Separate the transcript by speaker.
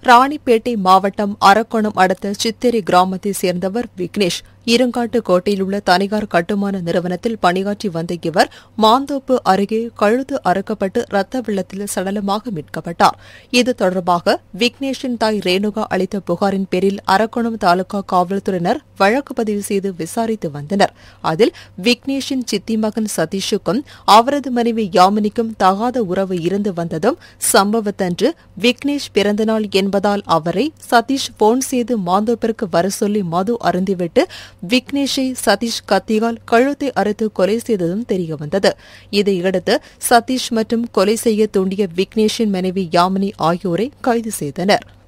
Speaker 1: ராணிப்பேட்டை மாவட்டம் அரக்கோணம் அடுத்த சித்திரை கிராமத்தைச் சேர்ந்தவர் விக்னேஷ் இருங்காட்டுக்கோட்டையில் உள்ள தனியார் கட்டுமான நிறுவனத்தில் பணியாற்றி வந்த இவர் மாந்தோப்பு அருகே கழுத்து அறுக்கப்பட்டு ரத்த வெள்ளத்தில் சடலமாக மீட்கப்பட்டார் இது தொடர்பாக விக்னேஷின் தாய் ரேணுகா அளித்த புகாரின் பேரில் அரக்கோணம் தாலுகா காவல்துறையினர் வழக்கு பதிவு செய்து விசாரித்து வந்தனர் அதில் விக்னேஷின் சித்தி மகன் சதீஷுக்கும் அவரது மனைவி யாமினிக்கும் தகாத உறவு இருந்து வந்ததும் சம்பவத்தன்று விக்னேஷ் பிறந்தநாள் என்பதால் அவரை சதீஷ் போன் செய்து மாந்தோப்பிற்கு வர சொல்லி மது அருந்திவிட்டு விக்னேஷை சதீஷ் கத்தியால் கழுத்தை அறுத்து கொலை செய்ததும் தெரியவந்தது இதையடுத்து சதீஷ் மற்றும் கொலை செய்ய தூண்டிய விக்னேஷின் மனைவி யாமினி ஆகியோரை கைது செய்தனர்